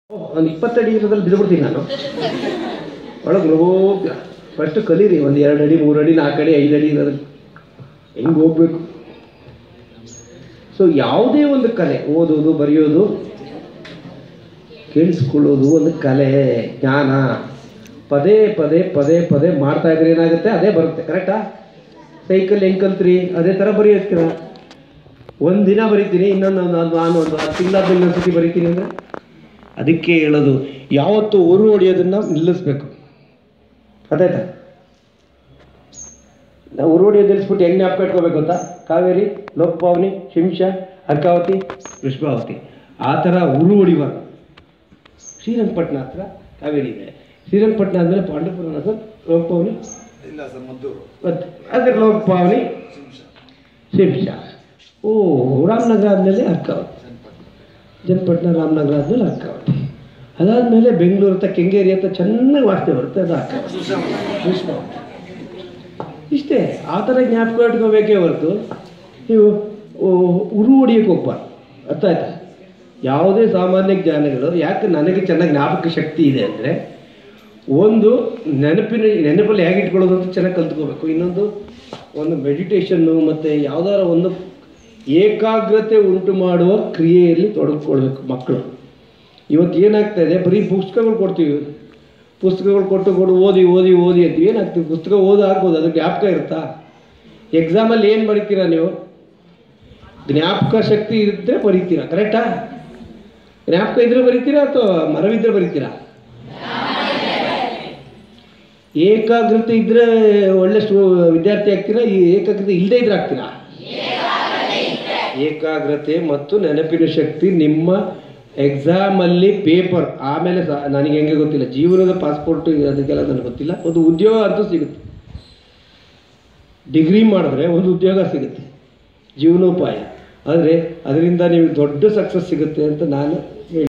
ಒಂದು ಇಪ್ಪತ್ತಡಿ ಇರೋದ್ರಲ್ಲಿ ಬಿದ್ದುಬಿಡ್ತೀನಿ ನಾನು ಒಳಗೆ ಹೋಗಿ ಫಸ್ಟ್ ಕಲೀರಿ ಒಂದು ಎರಡು ಅಡಿ ಮೂರು ಅಡಿ ನಾಲ್ಕು ಅಡಿ ಐದು ಅಡಿ ಇರೋದ್ರಲ್ಲಿ ಹೆಂಗೆ ಹೋಗ್ಬೇಕು ಸೊ ಯಾವುದೇ ಒಂದು ಕಲೆ ಓದೋದು ಬರೆಯೋದು ಕೇಳಿಸ್ಕೊಳ್ಳೋದು ಒಂದು ಕಲೆ ಜ್ಞಾನ ಪದೇ ಪದೇ ಪದೇ ಪದೇ ಮಾಡ್ತಾ ಇದ್ರೆ ಏನಾಗುತ್ತೆ ಅದೇ ಬರುತ್ತೆ ಕರೆಕ್ಟಾ ಸೈಕಲ್ ಹೆಂಗೆ ಕಲ್ತ್ರಿ ಅದೇ ಥರ ಬರೆಯೋಕ್ಕಿರ ಒಂದು ದಿನ ಬರಿತೀನಿ ಇನ್ನೊಂದು ಒಂದು ಒಂದು ನಾನು ಒಂದು ಹತ್ತು ತಿಂಗಳಾದ ಇನ್ನೊಂದು ಸತಿ ಬರಿತೀನಿ ಅಂದರೆ ಅದಕ್ಕೆ ಹೇಳೋದು ಯಾವತ್ತು ಉರು ಹೊಡಿಯೋದನ್ನ ನಿಲ್ಲಿಸ್ಬೇಕು ಅದಾಯ್ತಾ ನಾವು ಉರು ಹೊಡಿಯೋದು ನಿಲ್ಲಿಸ್ಬಿಟ್ಟು ಹೆಂಗೆ ಜ್ಞಾಪಕ ಇಟ್ಕೋಬೇಕು ಗೊತ್ತಾ ಕಾವೇರಿ ಲೋಕಪಾವನಿ ಶಿಂಶ ಅರ್ಕಾವತಿ ವೃಷಭಾವತಿ ಆ ಥರ ಉರು ಹೊಡಿಬಾರ್ದು ಶ್ರೀರಂಗಪಟ್ಟಣ ಹತ್ರ ಕಾವೇರಿ ಇದೆ ಶ್ರೀರಂಗಪಟ್ಟಣ ಆದಮೇಲೆ ಪಾಂಡವಪುರ ಹತ್ರ ಲೋಕಪಾವನಿ ಇಲ್ಲ ಸರ್ ಮದ್ದೂರು ಮತ್ತೆ ಅದ್ರ ಲೋಕಪಾವನಿ ಶಿಂಶ ಓ ರಾಮನಗರ ಆದಮೇಲೆ ಅರ್ಕಾವತಿ ಜನಪಟ್ಟಣ ರಾಮನಗರ ಆದಮೇಲೆ ಅರ್ಕಾವತಿ ಅದಾದಮೇಲೆ ಬೆಂಗಳೂರು ಹತ್ರ ಕೆಂಗೇರಿ ಹತ್ರ ಚೆನ್ನಾಗಿ ವಾಸನೆ ಬರುತ್ತೆ ಅದು ಅರ್ಕಾವತಿ ವೃಷಭಾವತಿ ಇಷ್ಟೇ ಆ ಥರ ಜ್ಞಾಪಕ ಇಟ್ಕೋಬೇಕೇ ಹೊರತು ನೀವು ಉ- ಉರು ಹೊಡಿಯೋಕೆ ಹೋಗ್ಬಾರ್ದು ಅರ್ಥ ಆಯ್ತಾ ಯಾವುದೇ ಸಾಮಾನ್ಯ ಜ್ಞಾನಗಳು ಯಾಕೆ ನನಗೆ ಚೆನ್ನಾಗಿ ಜ್ಞಾಪಕ ಶಕ್ತಿ ಇದೆ ಅಂದರೆ ಒಂದು ನೆನಪಿನ ನೆನಪಲ್ಲಿ ಹೇಗೆ ಇಟ್ಕೊಳ್ಳೋದು ಅಂತ ಚೆನ್ನಾಗಿ ಕಲ್ತ್ಕೋಬೇಕು ಇನ್ನೊಂದು ಒಂದು ಮೆಡಿಟೇಷನ್ನು ಮತ್ತು ಯಾವುದಾರ ಒಂದು ಏಕಾಗ್ರತೆ ಉಂಟು ಮಾಡುವ ಕ್ರಿಯೆಯಲ್ಲಿ ತೊಡಗಿಕೊಳ್ಬೇಕು ಮಕ್ಕಳು ಇವತ್ತು ಏನಾಗ್ತಾ ಇದೆ ಬರೀ ಪುಸ್ತಕಗಳು ಕೊಡ್ತೀವಿ ಪುಸ್ತಕಗಳು ಕೊಟ್ಟು ಕೊಡು ಓದಿ ಓದಿ ಓದಿ ಅಂತೀವಿ ಏನಾಗ್ತೀವಿ ಪುಸ್ತಕ ಓದಿ ಆಗ್ಬೋದು ಅದು ಜ್ಞಾಪಕ ಇರುತ್ತಾ ಎಕ್ಸಾಮಲ್ಲಿ ಏನು ಬರೀತೀರಾ ನೀವು ಜ್ಞಾಪಕ ಶಕ್ತಿ ಇದ್ದರೆ ಬರೀತೀರಾ ಕರೆಕ್ಟಾ ಜ್ಞಾಪಕ ಇದ್ರೆ ಬರೀತೀರಾ ಅಥವಾ ಮರವಿದ್ರೆ ಬರೀತೀರಾ ಏಕಾಗ್ರತೆ ಇದ್ರೆ ಒಳ್ಳೆ ಸ್ಟೂ ವಿದ್ಯಾರ್ಥಿ ಆಗ್ತೀರಾ ಈ ಏಕಾಗ್ರತೆ ಇಲ್ಲದೆ ಇದ್ರೆ ಆಗ್ತೀರಾ ಏಕಾಗ್ರತೆ ಮತ್ತು ನೆನಪಿನ ಶಕ್ತಿ ನಿಮ್ಮ ಎಕ್ಸಾಮಲ್ಲಿ ಪೇಪರ್ ಆಮೇಲೆ ಸಹ ನನಗೆ ಹೆಂಗೆ ಗೊತ್ತಿಲ್ಲ ಜೀವನದ ಪಾಸ್ಪೋರ್ಟ್ ಅದಕ್ಕೆಲ್ಲ ನನಗೆ ಗೊತ್ತಿಲ್ಲ ಒಂದು ಉದ್ಯೋಗ ಅಂತೂ ಸಿಗುತ್ತೆ ಡಿಗ್ರಿ ಮಾಡಿದ್ರೆ ಒಂದು ಉದ್ಯೋಗ ಸಿಗುತ್ತೆ ಜೀವನೋಪಾಯ ಆದರೆ ಅದರಿಂದ ನಿಮಗೆ ದೊಡ್ಡ ಸಕ್ಸಸ್ ಸಿಗುತ್ತೆ ಅಂತ ನಾನು